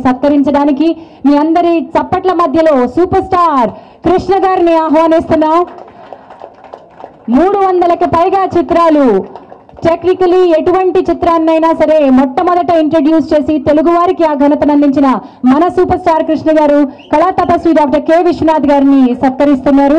సత్కరించడానికి మీ అందరి చప్పట్ల మధ్యలో super star Krishna గారిని ఆహ్వానిస్తున్నాం మూడు వందలకి పైగా చిత్రాలు టెక్నికలీ ఎటువంటి చిత్రాన్నైనా సరే మొట్టమొదట ఇంట్రడ్యూస్ చేసి తెలుగు వారికి ఆ ఘనతను అందించిన మన సూపర్ స్టార్ కృష్ణ గారు కళా తపస్వి డాక్టర్ కె విశ్వనాథ్ గారిని సత్కరిస్తున్నారు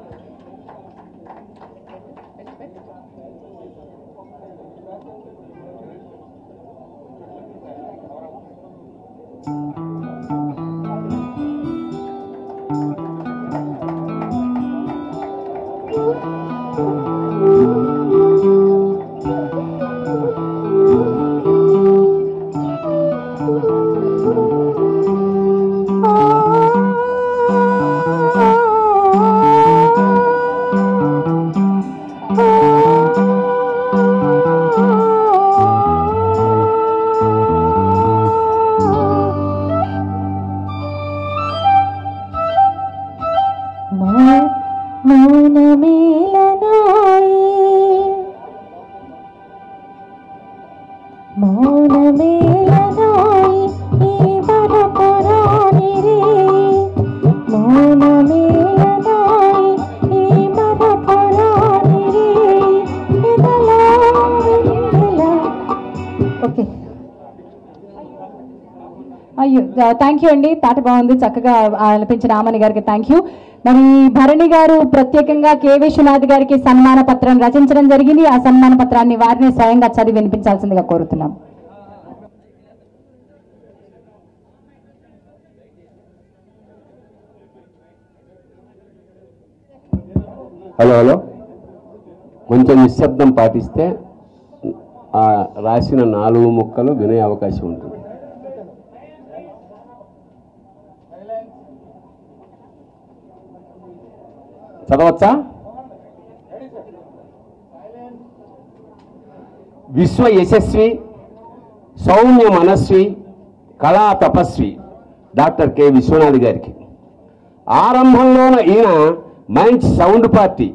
మౌనమేలనాయి ఈ మరపురాని రే మౌనమేలనాయి ఈ మరపురాని రే ఎదలా వెన్నెలా ఓకే అయ్యో థ్యాంక్ యూ అండి పాట బాగుంది చక్కగా ఆలపించిన ఆమని గారికి థ్యాంక్ యూ మరి భరణి గారు ప్రత్యేకంగా కె విశ్వనాథ్ గారికి సన్మాన పత్రం రచించడం జరిగింది ఆ సన్మాన పత్రాన్ని వారిని స్వయంగా చదివి వినిపించాల్సిందిగా కోరుతున్నాం హలో హలో కొంచెం నిశ్శబ్దం పాటిస్తే ఆ రాసిన నాలుగు ముక్కలు వినే అవకాశం ఉంటుంది చదవచ్చా విశ్వ యశస్వి సౌమ్య మనస్వి కళా తపస్వి డాక్టర్ కె విశ్వనాథ్ గారికి ఆరంభంలోన ఈయన మంచి సౌండ్ పార్టీ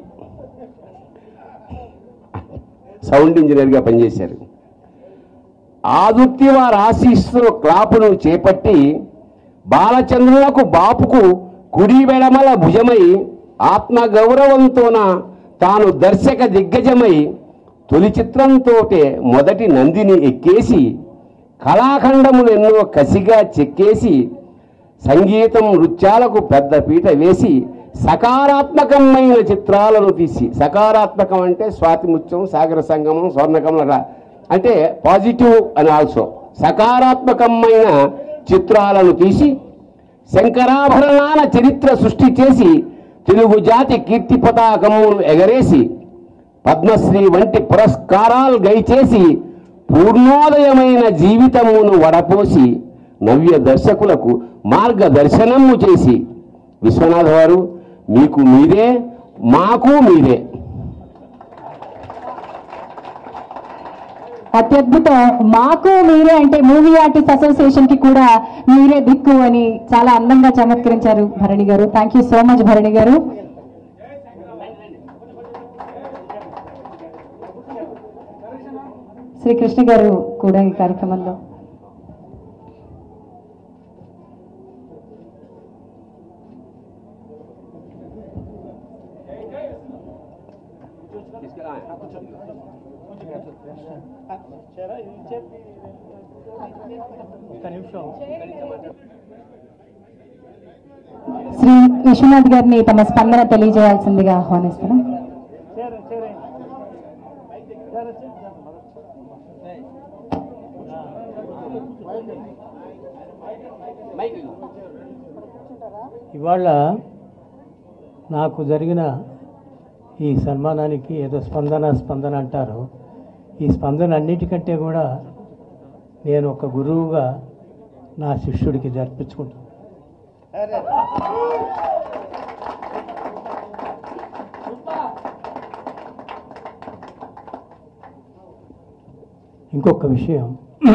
సౌండ్ ఇంజనీర్గా పనిచేశారు ఆదుర్తి వారి ఆశీస్సులో క్లాపును చేపట్టి బాలచంద్రులకు బాపుకు కుడి వెడమల భుజమై ఆత్మ గౌరవంతోన తాను దర్శక దిగ్గజమై తొలి చిత్రంతోటే మొదటి నందిని ఎక్కేసి కళాఖండములు ఎన్నో కసిగా చెక్కేసి సంగీతం నృత్యాలకు పెద్ద పీట వేసి సకారాత్మకమైన చిత్రాలను తీసి సకారాత్మకం అంటే స్వాతిముత్యం సాగర సంగమం స్వర్ణకం అలా అంటే పాజిటివ్ అని ఆల్సో సకారాత్మకమైన చిత్రాలను తీసి శంకరాభరణాల చరిత్ర సృష్టి చేసి తెలుగు జాతి కీర్తి పతాకమును ఎగరేసి పద్మశ్రీ వంటి పురస్కారాలు గైచేసి పూర్ణోదయమైన జీవితమును వడపోసి నవ్య దర్శకులకు మార్గదర్శనము చేసి విశ్వనాథ్ వారు మీకు మీరే మాకు మీరే అత్యద్భుత మాకు మీరే అంటే మూవీ ఆర్టిస్ట్ అసోసియేషన్ కి కూడా మీరే దిక్కు అని చాలా అందంగా చమత్కరించారు Bharani garu thank you so much Bharani garu Srikrishna గారు కూడా ఈ కార్యక్రమంలో శ్రీ విశ్వనాథ్ గారిని తమ స్పందన తెలియజేయాల్సిందిగా ఆహ్వానిస్తున్నాం ఇవాళ నాకు జరిగిన ఈ సన్మానానికి ఏదో స్పందన స్పందన అంటారు ఈ స్పందన అన్నిటికంటే కూడా నేను ఒక గురువుగా నా శిష్యుడికి జరిపించుకుంటాను ఇంకొక విషయం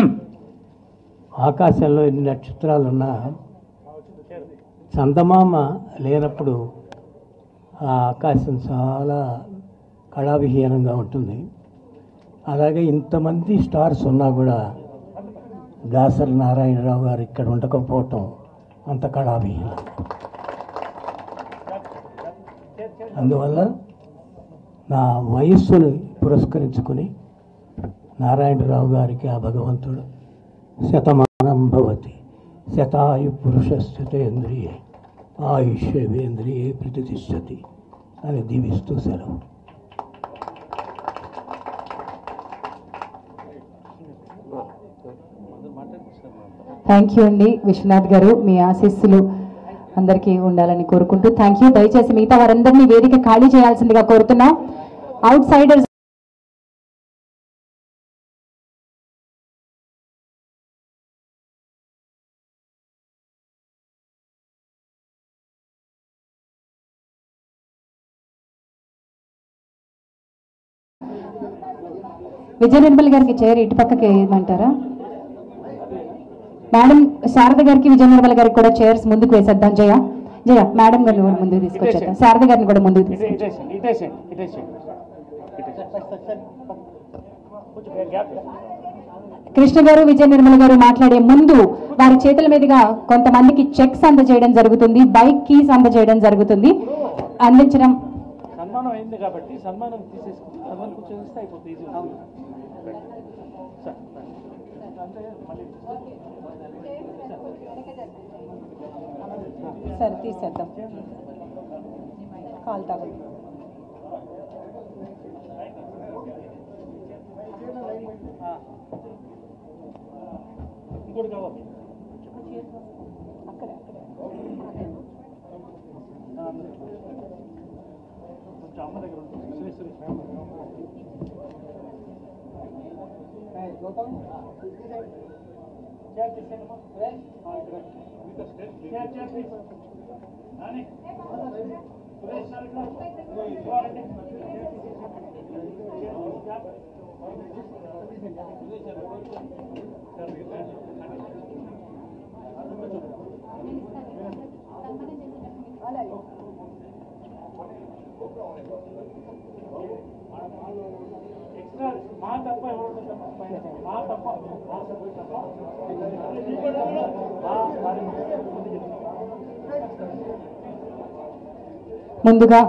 ఆకాశంలో ఎన్ని నక్షత్రాలున్నా చందమామ లేనప్పుడు ఆ ఆకాశం చాలా కళావిహీనంగా ఉంటుంది అలాగే ఇంతమంది స్టార్స్ ఉన్నా కూడా దాసరి నారాయణరావు గారు ఇక్కడ ఉండకపోవటం అంత కళావిహీనం అందువల్ల నా వయస్సును పురస్కరించుకుని నారాయణరావు గారికి ఆ భగవంతుడు శతమానం భవతి శతాయు పురుషస్థితేంద్రియే ఆయుష్యేంద్రియే ప్రతిష్టతి అని దీవిస్తూ సెలవు థ్యాంక్ యూ అండి విశ్వనాథ్ గారు మీ ఆశీస్సులు అందరికీ ఉండాలని కోరుకుంటూ థ్యాంక్ యూ దయచేసి మిగతా వారందరినీ వేదిక ఖాళీ చేయాల్సిందిగా కోరుతున్నాం అవుట్ సైడర్స్ విజయ నిర్మల్ గారికి చైర్ ఇటు పక్కకి వేయమంటారా మేడం శారద గారికి విజయ నిర్మల గారికి కూడా చైర్స్ ముందుకు వేసేద్దాం జయ జయ మేడం గారిని కూడా ముందుకు తీసుకొచ్చేద్దాం శారద గారిని కూడా ముందుకు తీసుకొచ్చేద్దాం కృష్ణ గారు విజయ నిర్మల గారు మాట్లాడే ముందు వారి చేతుల మీదుగా కొంతమందికి చెక్స్ అందజేయడం జరుగుతుంది బైక్ కీస్ అందజేయడం జరుగుతుంది అందించడం సన్మానం అయింది కాబట్టి సన్మానం తీసేసుకుంటే సన్మానం కూర్చొనిస్తే అయిపోతుంది ఈజీ సార్ అంతే మళ్ళీ సరే తీసేద్దాం కాల్ తగదు ఇంకోటి కావాలి ఆ, అందులో. కొంచెం అమ్మ దగ్గర ఉంటుంది సురేష్ సురేష్ చేర్ తీసేయమ్మా. ఆ, ఇక్కడ. చేర్, చేర్ తీసేయ్. నాని. సురేష్ సార్ ఇక్కడ. ఇదిగో రండి. ఎక్స్ట్రా మా తప్ప ఎవరు మా తప్ప మా తప్ప ముందుగా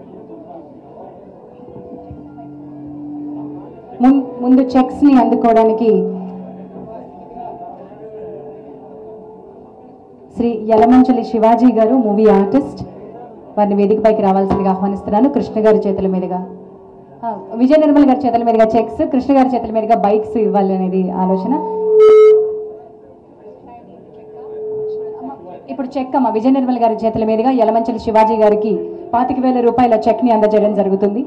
ముం- ముందు చెక్స్ ని అందుకోవడానికి శ్రీ యలమంచలి శివాజీ గారు మూవీ ఆర్టిస్ట్ వారిని వేదికపైకి రావాల్సిందిగా ఆహ్వానిస్తున్నాను కృష్ణ గారి చేతుల మీదుగా ఆ, విజయ నిర్మల్ గారి చేతుల మీదుగా చెక్స్ కృష్ణ గారి చేతుల మీదుగా బైక్స్ ఇవ్వాలి అనేది ఆలోచన ఇప్పుడు చెక్ అమ్మ విజయ నిర్మల్ గారి చేతుల మీదుగా యలమంచలి శివాజీ గారికి పాతిక వేల రూపాయల చెక్ ని అందజేయడం జరుగుతుంది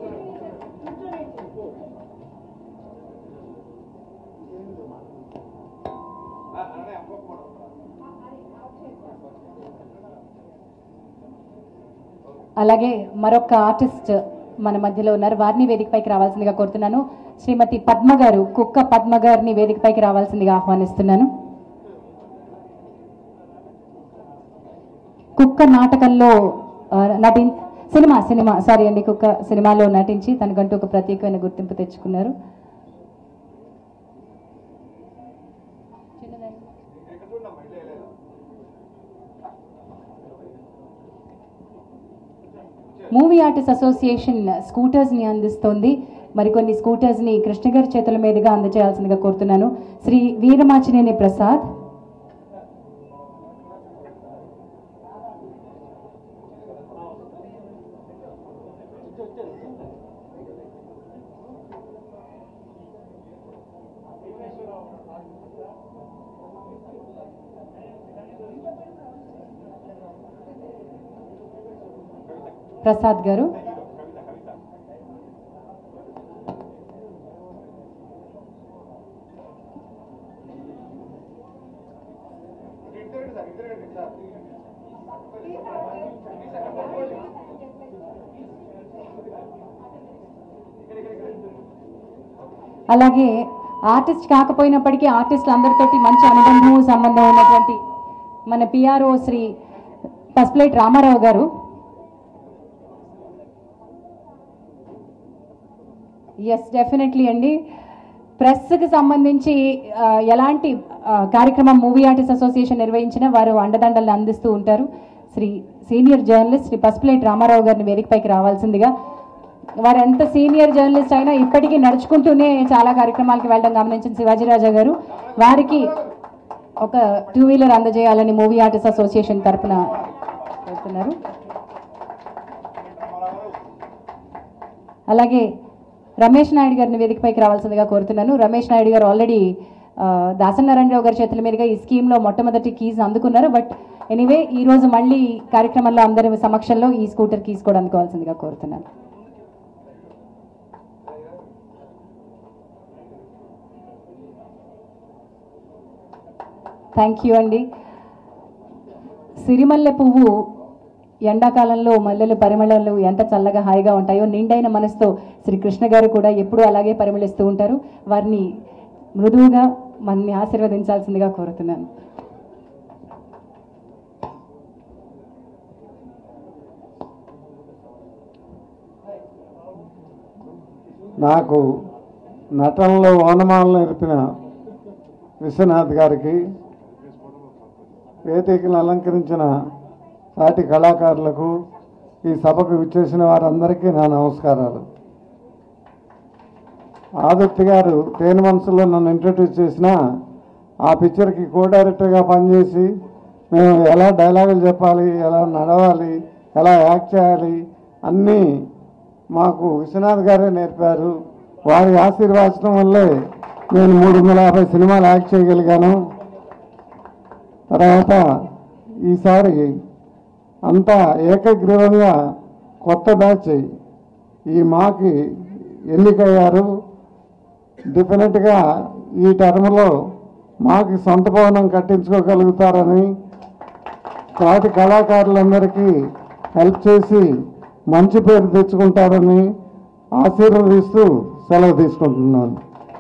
అలాగే మరొక ఆర్టిస్ట్ మన మధ్యలో ఉన్నారు వారిని వేదికపైకి రావాల్సిందిగా కోరుతున్నాను శ్రీమతి పద్మ గారు కుక్క పద్మ గారిని వేదికపైకి రావాల్సిందిగా ఆహ్వానిస్తున్నాను కుక్క నాటకంలో ఆ, నటి సినిమా సినిమా సారీ అండి కుక్క సినిమాలో నటించి తనకంటూ ఒక ప్రత్యేకమైన గుర్తింపు తెచ్చుకున్నారు మూవీ ఆర్టిస్ట్ అసోసియేషన్ స్కూటర్స్ ని అందిస్తోంది మరికొన్ని స్కూటర్స్ ని కృష్ణ గారి చేతుల మీదుగా అందజేయాల్సిందిగా కోరుతున్నాను శ్రీ వీరమాచినేని ప్రసాద్ ప్రసాద్ గారు అలాగే ఆర్టిస్ట్ కాకపోయినప్పటికీ ఆర్టిస్టులు అందరితోటి మంచి అనుబంధం సంబంధం ఉన్నటువంటి మన పిఆర్ఓ శ్రీ పస్ప్లేట్ రామారావు గారు ఎస్ డెఫినెట్లీ అండి ప్రెస్కి సంబంధించి ఆ, ఎలాంటి ఆ, కార్యక్రమం మూవీ ఆర్టిస్ట్ అసోసియేషన్ నిర్వహించినా వారు అండదండలు అందిస్తూ ఉంటారు శ్రీ సీనియర్ జర్నలిస్ట్ శ్రీ పసుపులేటి రామారావు గారిని వేదికపైకి రావాల్సిందిగా వారు ఎంత సీనియర్ జర్నలిస్ట్ అయినా ఇప్పటికీ నడుచుకుంటూనే చాలా కార్యక్రమాలకు వెళ్ళడం గమనించిన శివాజీరాజా గారు వారికి ఒక టూ వీలర్ అందజేయాలని మూవీ ఆర్టిస్ట్ అసోసియేషన్ తరఫున కోరుతున్నారు అలాగే రమేష్ నాయుడు గారిని వేదికపైకి రావాల్సిందిగా కోరుతున్నాను రమేష్ నాయుడు గారు ఆల్రెడీ దాసనారాయణరావు గారి చేతుల మీదుగా ఈ స్కీమ్లో మొట్టమొదటి కీస్ అందుకున్నారు బట్ ఎనీవే ఈ రోజు మళ్ళీ ఈ కార్యక్రమంలో అందరి సమక్షంలో ఈ స్కూటర్ కీస్ కూడా అందుకోవాల్సిందిగా కోరుతున్నాను థ్యాంక్ యూ అండి సిరిమల్లె పువ్వు ఎండాకాలంలో మల్లెలు పరిమళాలు ఎంత చల్లగా హాయిగా ఉంటాయో నిండైన మనసుతో శ్రీ కృష్ణ గారు కూడా ఎప్పుడూ అలాగే పరిమళిస్తూ ఉంటారు వారిని మృదువుగా మనని ఆశీర్వదించాల్సిందిగా కోరుతున్నాను నాకు నటనలో ఓనమాలను నేర్పిన విశ్వనాథ్ గారికి వేదికను అలంకరించిన సాటి కళాకారులకు ఈ సభకు విచ్చేసిన వారందరికీ నా నమస్కారాలు ఆదిత్య గారు తేని మనసులో నన్ను ఇంట్రడ్యూస్ చేసిన ఆ పిక్చర్కి కో డైరెక్టర్గా పనిచేసి మేము ఎలా డైలాగులు చెప్పాలి ఎలా నడవాలి ఎలా యాక్ట్ చేయాలి అన్నీ మాకు విశ్వనాథ్ గారే నేర్పారు వారి ఆశీర్వాచనం వల్లే నేను మూడు వందల యాభై సినిమాలు యాక్ట్ చేయగలిగాను తర్వాత ఈసారి అంతా ఏకగ్రీవంగా కొత్త బ్యాచ్ ఈ మాకి ఎన్నికయ్యారు డెఫినెట్గా ఈ టర్మ్లో మాకు సొంత భవనం కట్టించుకోగలుగుతారని తోటి కళాకారులందరికీ హెల్ప్ చేసి మంచి పేరు తెచ్చుకుంటారని ఆశీర్వదిస్తూ సెలవు తీసుకుంటున్నాను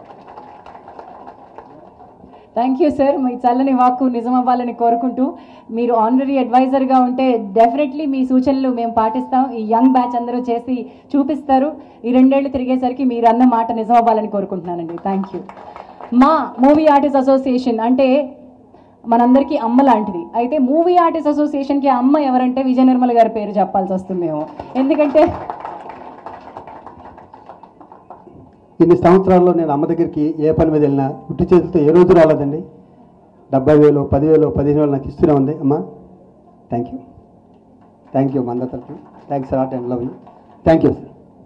థ్యాంక్ యూ సార్ మీ చల్లని వాక్కు నిజం అవ్వాలని కోరుకుంటూ మీరు ఆనరీ అడ్వైజర్గా ఉంటే డెఫినెట్లీ మీ సూచనలు మేము పాటిస్తాం ఈ యంగ్ బ్యాచ్ అందరూ చేసి చూపిస్తారు ఈ రెండేళ్లు తిరిగేసరికి మీరు అన్న మాట నిజం అవ్వాలని కోరుకుంటున్నానండి థ్యాంక్ యూ మా మూవీ ఆర్టిస్ట్ అసోసియేషన్ అంటే మనందరికీ అమ్మ లాంటిది అయితే మూవీ ఆర్టిస్ట్ అసోసియేషన్కి అమ్మ ఎవరంటే విజయ నిర్మల గారి పేరు చెప్పాల్సి వస్తుందేమో ఎందుకంటే ఇన్ని సంవత్సరాల్లో నేను అమ్మ దగ్గరికి ఏ పని మీద వెళ్ళినా ఉట్టి చేతితో ఏ రోజు రాలేదండి డెబ్బై వేలు పదివేలు పదిహేను వేలు నాకు ఇస్తూనే ఉంది అమ్మా థ్యాంక్ యూ థ్యాంక్ యూ మంద తరఫు thanks art and love you thank you sir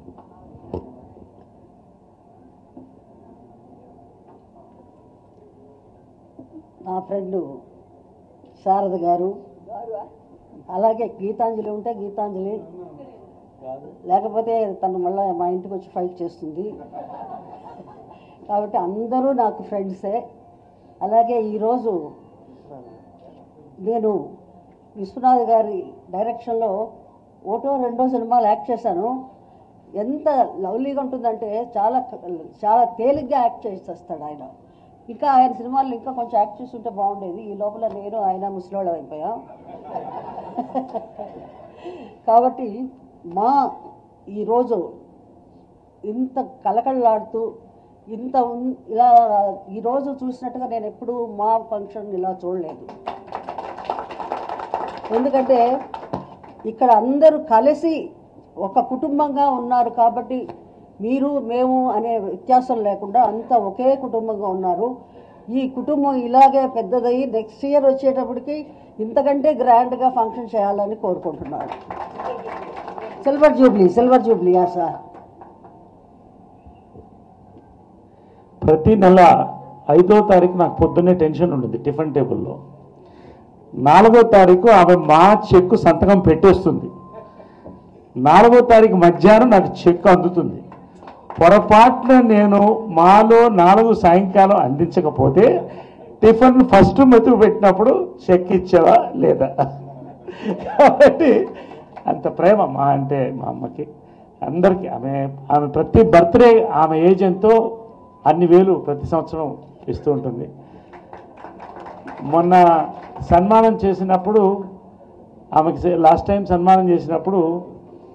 నా ఫ్రెండ్ శారద గారు అలాగే గీతాంజలి ఉంటే గీతాంజలి లేకపోతే తను మళ్ళీ మా ఇంటికి వచ్చి ఫైట్ చేస్తుంది కాబట్టి అందరూ నాకు ఫ్రెండ్సే అలాగే ఈరోజు నేను విశ్వనాథ్ గారి డైరెక్షన్లో ఓటో రెండో సినిమాలు యాక్ట్ చేశాను ఎంత లవ్లీగా ఉంటుందంటే చాలా చాలా తేలిగ్గా యాక్ట్ చేసేస్తాడు ఆయన ఇంకా ఆయన సినిమాల్లో ఇంకా కొంచెం యాక్ట్ చేస్తుంటే బాగుండేది ఈ లోపల నేను ఆయన ముసలివాళ్ళం అయిపోయాం కాబట్టి మా ఈరోజు ఇంత కలకళ్ళాడుతూ ఇంత ఉన్- ఇలా ఈరోజు చూసినట్టుగా నేను ఎప్పుడూ మా ఫంక్షన్ ఇలా చూడలేదు ఎందుకంటే ఇక్కడ అందరూ కలిసి ఒక కుటుంబంగా ఉన్నారు కాబట్టి మీరు మేము అనే వ్యత్యాసం లేకుండా అంతా ఒకే కుటుంబంగా ఉన్నారు ఈ కుటుంబం ఇలాగే పెద్దదయ్యి నెక్స్ట్ ఇయర్ వచ్చేటప్పటికి ఇంతకంటే గ్రాండ్గా ఫంక్షన్ చేయాలని కోరుకుంటున్నాను silver jubilee silver jubilee sir ప్రతి నెల ఐదో తారీఖు నాకు పొద్దున్నే టెన్షన్ ఉంటుంది టిఫిన్ టేబుల్లో నాలుగో తారీఖు ఆమె మా చెక్కు సంతకం పెట్టేస్తుంది నాలుగో తారీఖు మధ్యాహ్నం నాకు చెక్ అందుతుంది పొరపాటున నేను మాలో నాలుగు సాయంకాలం అందించకపోతే టిఫిన్ ఫస్ట్ మెతుకు పెట్టినప్పుడు చెక్ ఇచ్చావా లేదా కాబట్టి అంత ప్రేమ మా అంటే మా అమ్మకి అందరికీ ఆమె ఆమె ప్రతి బర్త్డే ఆమె ఏజ్ ఎంతో అన్ని వేలు ప్రతి సంవత్సరం ఇస్తూ ఉంటుంది మొన్న సన్మానం చేసినప్పుడు ఆమెకి లాస్ట్ టైం సన్మానం చేసినప్పుడు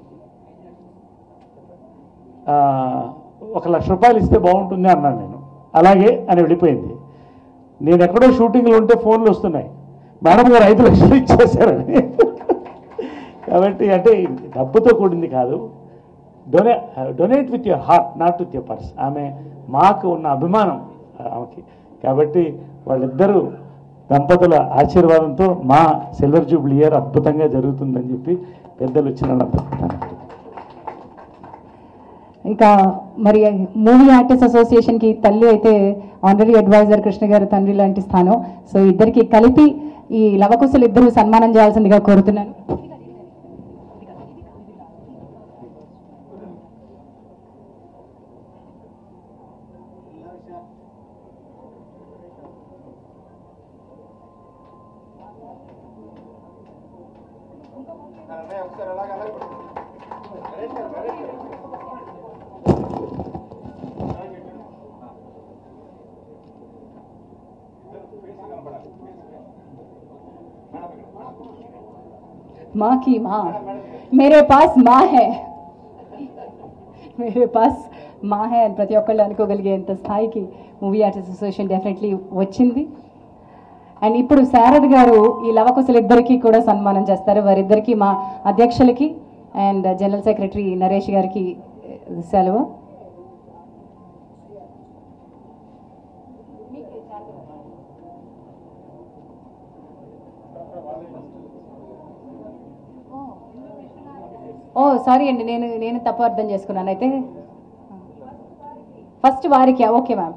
ఆ, ఒక లక్ష రూపాయలు ఇస్తే బాగుంటుంది అన్నాను నేను అలాగే అని వెళ్ళిపోయింది నేను ఎక్కడో షూటింగ్లో ఉంటే ఫోన్లు వస్తున్నాయి మేడం గారు ఐదు లక్షలు ఇచ్చేశారని కాబట్టి అంటే డబ్బుతో కూడింది కాదు డొనే donate with your heart not with your purse ఆమె మాకు ఉన్న అభిమానం ఆమెకి కాబట్టి వాళ్ళిద్దరూ దంపతుల ఆశీర్వాదంతో మా సిల్వర్ జూబ్లీ ఇయర్ అద్భుతంగా జరుగుతుందని చెప్పి పెద్దలు వచ్చిన వాళ్ళందరూ ఇంకా మరి మూవీ ఆర్టిస్ట్ అసోసియేషన్ కి తల్లి అయితే ఆనరీ అడ్వైజర్ కృష్ణ గారు తండ్రి లాంటి స్థానం సో ఇద్దరికి కలిపి ఈ లవకుశలు ఇద్దరు సన్మానం చేయాల్సిందిగా కోరుతున్నాను माँ की माँ मेरे पास माँ है మేరే పాస్ మా హే అని ప్రతి ఒక్కళ్ళు అనుకోగలిగేంత స్థాయికి మూవీ ఆర్టిస్ట్ అసోసియేషన్ డెఫినెట్లీ వచ్చింది అండ్ ఇప్పుడు శారద్ గారు ఈ లవకుశలు ఇద్దరికి కూడా సన్మానం చేస్తారు వారిద్దరికి మా అధ్యక్షులకి అండ్ జనరల్ సెక్రటరీ నరేష్ గారికి సెలవు ఓ సారీ అండి నేను నేను తప్పు అర్థం చేసుకున్నాను అయితే ఫస్ట్ వారికి ఓకే మ్యామ్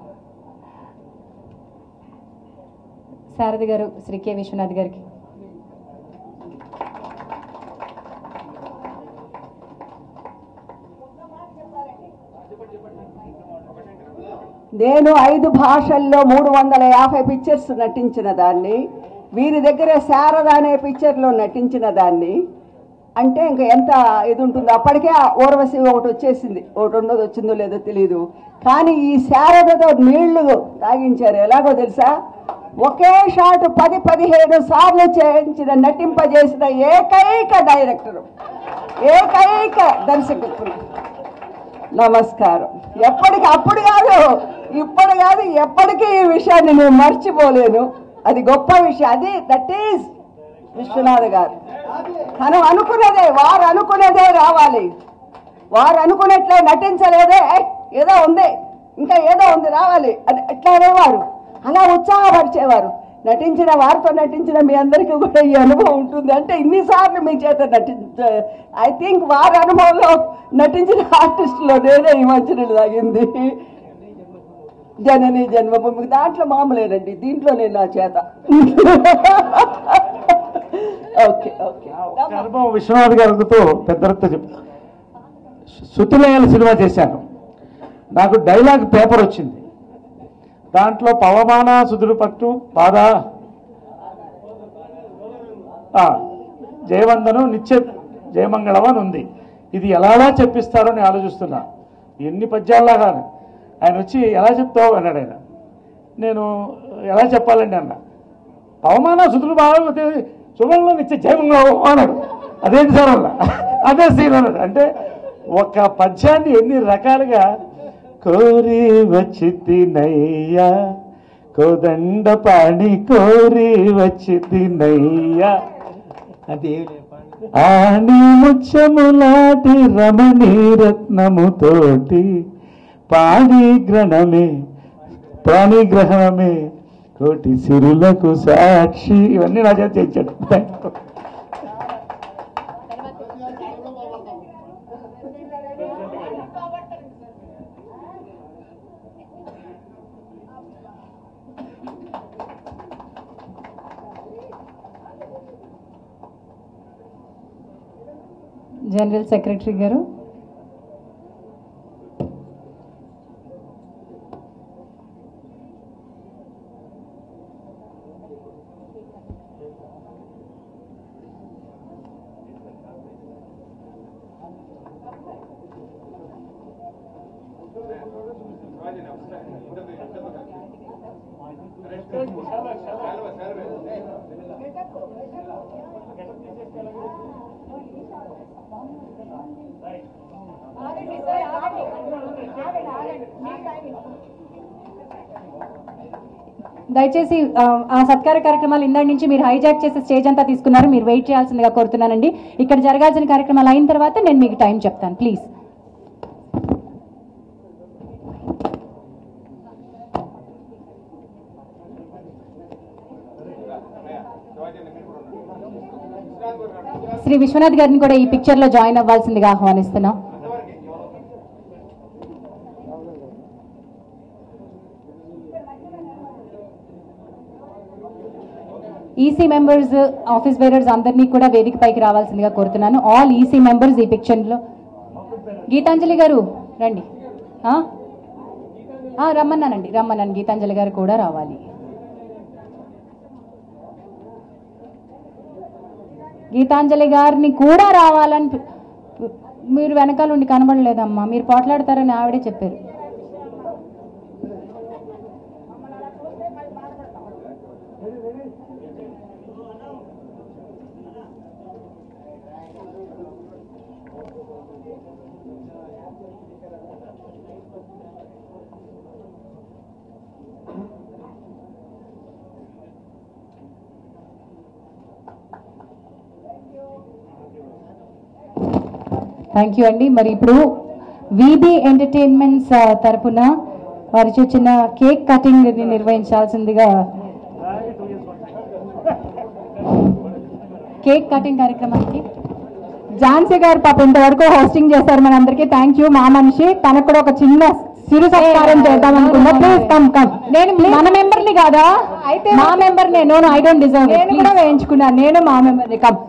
శారది గారు శ్రీ కె విశ్వనాథ్ గారికి నేను ఐదు భాషల్లో మూడు వందల యాభై పిక్చర్స్ నటించిన దాన్ని వీరి దగ్గర శారద అనే పిక్చర్లో నటించిన దాన్ని అంటే ఇంకా ఎంత ఇది ఉంటుందో అప్పటికే ఆ ఊర్వశి ఒకటి వచ్చేసింది ఒకటి ఉండదు వచ్చిందో లేదో తెలియదు కానీ ఈ శారదతో నీళ్లు తాగించారు ఎలాగో తెలుసా ఒకే షాట్ పది పదిహేను సార్లు చేయించిన నటింపజేసిన ఏకైక డైరెక్టరు ఏకైక దర్శకుడు నమస్కారం ఎప్పటికి అప్పుడు కాదు ఇప్పుడు కాదు ఎప్పటికీ ఈ విషయాన్ని నేను మర్చిపోలేను అది గొప్ప విషయం అది దట్ ఈస్ విశ్వనాథ్ గారు తను అనుకున్నదే వారు అనుకున్నదే రావాలి వారు అనుకున్నట్లే నటించలేదే "ఏ, ఏదో ఉంది ఇంకా ఏదో ఉంది రావాలి అని అట్లా అనేవారు అలా ఉత్సాహపరిచేవారు నటించిన వారితో నటించిన మీ అందరికీ కూడా ఈ అనుభవం ఉంటుంది అంటే ఇన్నిసార్లు మీ చేత నటించ ఐ థింక్ వారి అనుభవంలో నటించిన ఆర్టిస్టులో నేనే ఈ మంచినీళ్ళు తాగింది జనని జన్మభూమి దాంట్లో మామూలేనండి దీంట్లో నేను నా చేత ఓకే ఓకే ఒక అనుభవం విశ్వనాథ్ గారితో పెద్దలతో చెప్తా శృతిలయాల సినిమా చేశాను నాకు డైలాగ్ పేపర్ వచ్చింది దాంట్లో పవమాన సుదురు పట్టు పాద ఆ, జయవందను నిత్య జయమంగళం అని ఉంది ఇది ఎలాగా చెప్పిస్తారో నేను ఆలోచిస్తున్నా ఎన్ని పద్యాల్లాగా ఆయన వచ్చి ఎలా చెప్తావు అన్నాడు ఆయన నేను ఎలా చెప్పాలండి అన్న పవమాన సుతులు బాగా శుభంలో నిత్య జయమంగళం అన్నాడు అదేంటి సార్ అన్న అదే సీన్ అన్నాడు అంటే ఒక పద్యాన్ని ఎన్ని రకాలుగా కోరి వచ్చి తినయ్యా కోదండ పాడి కోరి వచ్చి తినయ్యా అంటే ఆని ముచ్చములాటి రమణీ రత్నముతోటి పాడి గ్రహణమే ప్రాణిగ్రహణమే కోటి సిరులకు సాక్షి ఇవన్నీ నా చేత చేయించాడు Thank you. జనరల్ సెక్రటరీ గారు దయచేసి ఆ, ఆ సత్కార కార్యక్రమాలు ఇందాక నుంచి మీరు హైజాక్ చేసే స్టేజ్ అంతా తీసుకున్నారు మీరు వెయిట్ చేయాల్సిందిగా కోరుతున్నానండి ఇక్కడ జరగాల్సిన కార్యక్రమాలు అయిన తర్వాత నేను మీకు టైం చెప్తాను ప్లీజ్ శ్రీ విశ్వనాథ్ గారిని కూడా ఈ పిక్చర్ లో జాయిన్ అవ్వాల్సిందిగా ఆహ్వానిస్తున్నాం ఈసీ మెంబర్స్ ఆఫీస్ బేరర్స్ అందరినీ కూడా వేదిక పైకి రావాల్సిందిగా కోరుతున్నాను ఆల్ ఈసీ మెంబర్స్ ఈ పిక్చర్ లో గీతాంజలి గారు రండి ఆ? ఆ, రమ్మన్నానండి రమ్మన్నాను గీతాంజలి గారు కూడా రావాలి గీతాంజలి గారిని కూడా రావాలని పి- మీరు వెనకాల ఉండి కనబడలేదమ్మా మీరు పోట్లాడతారని ఆవిడే చెప్పారు థ్యాంక్ యూ అండి మరి ఇప్పుడు విబి ఎంటర్టైన్మెంట్స్ ఆ, తరపున వారి చిన్న కేక్ కటింగ్ ని నిర్వహించాల్సిందిగా కేక్ కటింగ్ కార్యక్రమానికి ఝాన్సీ గారు పాప ఇంతవరకు హోస్టింగ్ చేశారు మనందరికీ థ్యాంక్ యూ మా మనిషి తనకు కూడా ఒక చిన్న సిరు సత్కారం చేద్దాం అనుకున్నా ప్లీజ్ కమ్ కమ్ నేను మన మెంబర్ ని కాదా అయితే మా మెంబర్ నేను ఐ డోంట్ డిజర్వ్ నేను కూడా వేయించుకున్నాను నేను మా మెంబర్ ని కమ్